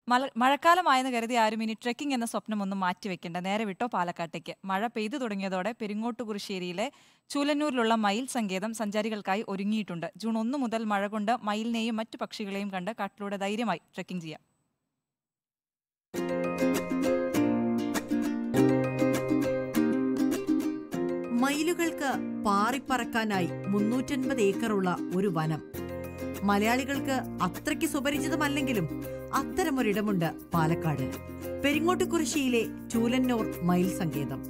മല- മഴക്കാലമായെന്ന് കരുതി ആരും ഇനി ട്രെക്കിംഗ് എന്ന സ്വപ്നം ഒന്നും മാറ്റിവെക്കേണ്ട നേരെ വിട്ടോ പാലക്കാട്ടേക്ക് മഴ പെയ്തു തുടങ്ങിയതോടെ പെരിങ്ങോട്ടുകുറിശ്ശേരിയിലെ ചൂലന്നൂരിലുള്ള മയിൽ സങ്കേതം സഞ്ചാരികൾക്കായി ഒരുങ്ങിയിട്ടുണ്ട് ജൂൺ ഒന്ന് മുതൽ മഴ കൊണ്ട് മയിലിനെയും മറ്റു പക്ഷികളെയും കണ്ട് കാട്ടിലൂടെ ധൈര്യമായി ട്രെക്കിംഗ് ചെയ്യാം മയിലുകൾക്ക് പാറിപ്പറക്കാനായി മുന്നൂറ്റൻപത് ഏക്കറുള്ള ഒരു വനം മലയാളികൾക്ക് അത്രയ്ക്ക് സുപരിചിതമല്ലെങ്കിലും അത്തരമൊരിടമുണ്ട് പാലക്കാട് പെരിങ്ങോട്ടുകുറിശ്ശിയിലെ ചൂലന്നൂർ മയിൽ സങ്കേതം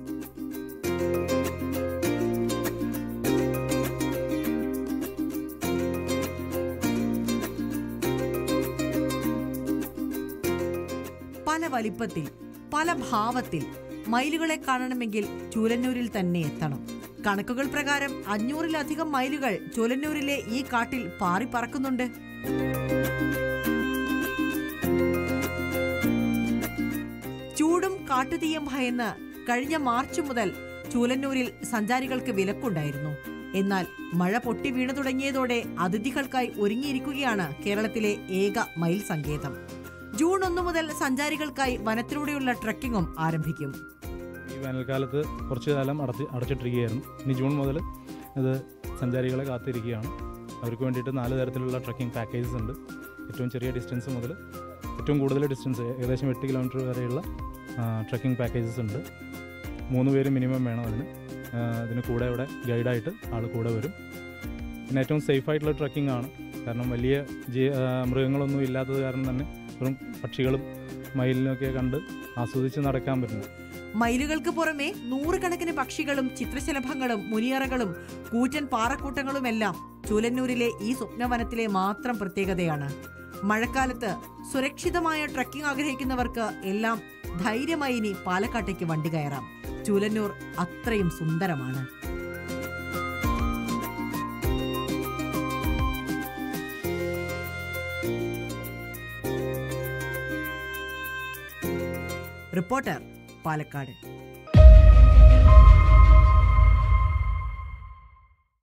പല വലിപ്പത്തിൽ പല ഭാവത്തിൽ മയിലുകളെ കാണണമെങ്കിൽ ചൂലന്നൂരിൽ തന്നെ എത്തണം കണക്കുകൾ പ്രകാരം അഞ്ഞൂറിലധികം മയിലുകൾ ചൂലന്നൂരിലെ ഈ കാട്ടിൽ പാറി പറക്കുന്നുണ്ട് ചൂടും കാട്ടുതീയും ഭയന്ന് കഴിഞ്ഞ മാർച്ച് മുതൽ ചൂലന്നൂരിൽ സഞ്ചാരികൾക്ക് വിലക്കുണ്ടായിരുന്നു എന്നാൽ മഴ പൊട്ടി വീണു തുടങ്ങിയതോടെ അതിഥികൾക്കായി ഒരുങ്ങിയിരിക്കുകയാണ് കേരളത്തിലെ ഏക മയിൽ സങ്കേതം ജൂൺ ഒന്ന് മുതൽ സഞ്ചാരികൾക്കായി വനത്തിലൂടെയുള്ള ട്രക്കിങ്ങും ആരംഭിക്കും ഈ വേനൽക്കാലത്ത് കുറച്ച് കാലം അടച്ച് അടച്ചിട്ടിരിക്കുകയായിരുന്നു ഇനി ജൂൺ മുതൽ ഇത് സഞ്ചാരികളെ കാത്തിരിക്കുകയാണ് അവർക്ക് വേണ്ടിയിട്ട് നാല് തരത്തിലുള്ള ട്രക്കിംഗ് പാക്കേജസ് ഉണ്ട് ഏറ്റവും ചെറിയ ഡിസ്റ്റൻസ് മുതൽ ഏറ്റവും കൂടുതൽ ഡിസ്റ്റൻസ് ഏകദേശം എട്ട് കിലോമീറ്റർ വരെയുള്ള ട്രക്കിംഗ് പാക്കേജസ് ഉണ്ട് മൂന്ന് പേര് മിനിമം വേണം അതിന് ആ, ഇതിന് കൂടെ ഇവിടെ ഗൈഡായിട്ട് ആൾ കൂടെ വരും പിന്നെ ഏറ്റവും സേഫ് ആയിട്ടുള്ള ട്രക്കിംഗ് ആണ് കാരണം വലിയ ജീ ആ, മൃഗങ്ങളൊന്നും ഇല്ലാത്തത് കാരണം തന്നെ വെറും പക്ഷികളും മയിലിനൊക്കെ കണ്ട് ആസ്വദിച്ച് നടക്കാൻ പറ്റുന്നു മയിലുകൾക്ക് പുറമെ നൂറുകണക്കിന് പക്ഷികളും ചിത്രശലഭങ്ങളും മുനിയറകളും കൂറ്റൻ പാറക്കൂട്ടങ്ങളുമെല്ലാം ചൂലന്നൂരിലെ ഈ സ്വപ്നവനത്തിലെ മാത്രം പ്രത്യേകതയാണ് മഴക്കാലത്ത് സുരക്ഷിതമായ ട്രക്കിംഗ് ആഗ്രഹിക്കുന്നവർക്ക് എല്ലാം ധൈര്യമായി ഇനി പാലക്കാട്ടേക്ക് വണ്ടി കയറാം ചൂലന്നൂർ അത്രയും സുന്ദരമാണ് റിപ്പോർട്ടർ പാലക്കാട്